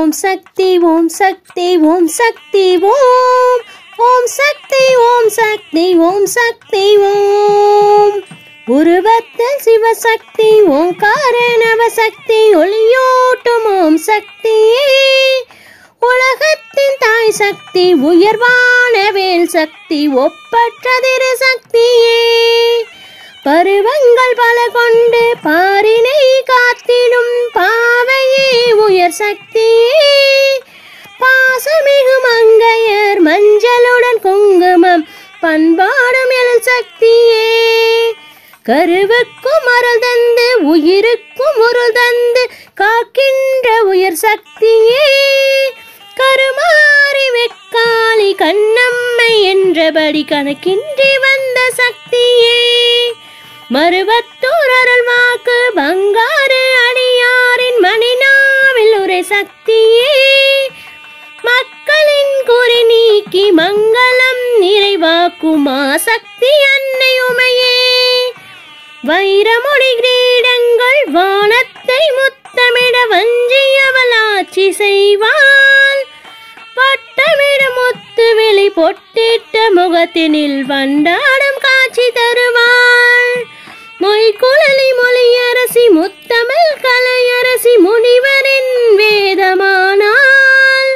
ஓம் சக்தி ஓம் சக்தி ஓம் சக்தி ஓம் ஓம் சக்தி ஓம் சக்தி ஓம் சக்தி ஓம் உருவத்தில் சிவசக்தி ஓங்கார நவசக்தி ஒளியூட்டும் ஓம் சக்தியே உலகத்தின் தாய் சக்தி உயர்வான வேல் சக்தி ஒப்பற்றதிரு சக்தியே பருவங்கள் பல கொண்டு பாரினை காத்திடும் பாவையே உயர் சக்தியே பாசமிகு மங்கையர் மஞ்சளுடன் குங்குமம் பண்பாடும் எழில் சக்தியே கருவுக்கும் அருள் தந்து உயிருக்கும் உருள் தந்து காக்கின்ற உயர் சக்தியே கருமாறி வெக்காளி கண்ணம்மை என்றபடி கணக்கின்றி வந்த சக்தியே மருவத்தூர் அருள் வாக்கு பங்காரு அடியாரின் மணினாவில் உரை சக்தியே மக்களின் குறி நீக்கி மங்களம் நிறைவாக்குமா சக்தி அன்னை உமையே வைரமொழி கிரீடங்கள் வானத்தை முத்தமிட வஞ்சியவள் ஆட்சி செய்வாள் பட்டமிட முத்து வெளி பொட்டிட்ட முகத்தினில் வண்டாடும் காட்சி தருவாள் மொய்குழலி மொழியரசி முத்தமிழ் கலையரசி முனிவரின் வேதமானாள்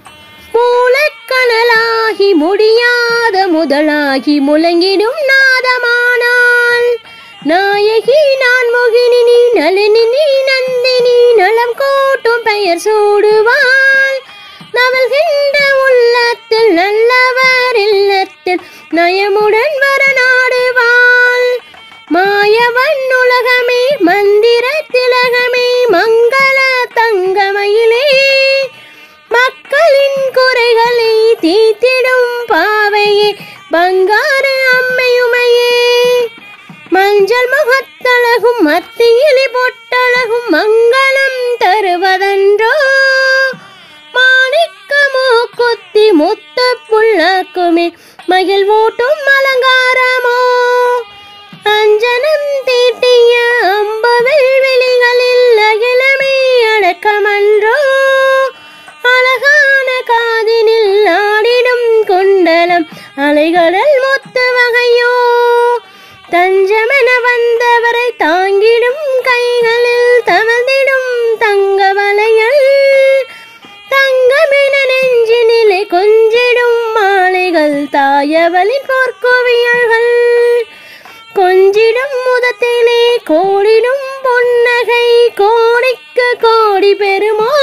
மூலக்கணலாகி முடியாத முதலாகி முழங்கிடும் நாதமானாள் நாயகி நான் மோகினி நீ நளினி நீ நந்தினி நலம் கோட்டும் பெயர் சூடுவாள் நவல்கின்ற உள்ளத்தில் நல்லவர் இல்லத்தில் நயமுடன் வர நாடுவாள் மாயவன் உலகமே மந்திர திலகமே மங்கள தங்கமயிலே மக்களின் குறைகளை தீத்திடும் பாவையே பங்கார அம்மையுமையே மஞ்சள் முகத்தழகும் மத்தியிலே பொட்டழகும் மங்களம் தருவதன்றோ மாணிக்கமோ கொத்தி முத்த புல்லாக்குமே மகிழ்வூட்டும் அலங்காரமோ அஞ்சனம் தீட்டிய அம்பவெள் வெளிகளில் அகிலமே அடக்கமன்றோ அழகான காதினில் ஆடிடும் குண்டலம் அலைகடல் மொத்த வகையோ தஞ்சமென வந்தவரை தாங்கிடும் கைகளில் தவழ்ந்திடும் தங்க வலைகள் தங்கமென நெஞ்சினிலே கொஞ்சிடும் மாலைகள் தாயவளின் பொற்குவியல்கள் கொஞ்சிடும் முதத்திலே கோடிடும் பொன்னகை கோடிக்கு கோடி பெறுமோ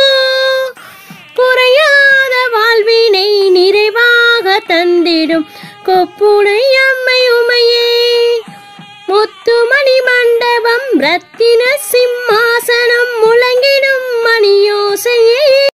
குறையாத வாழ்வினை நிறைவாக தந்திடும் கொப்புனை அம்மை உமையே முத்துமணி மண்டபம் ரத்தின சிம்மாசனம் முழங்கிடும் மணியோசையே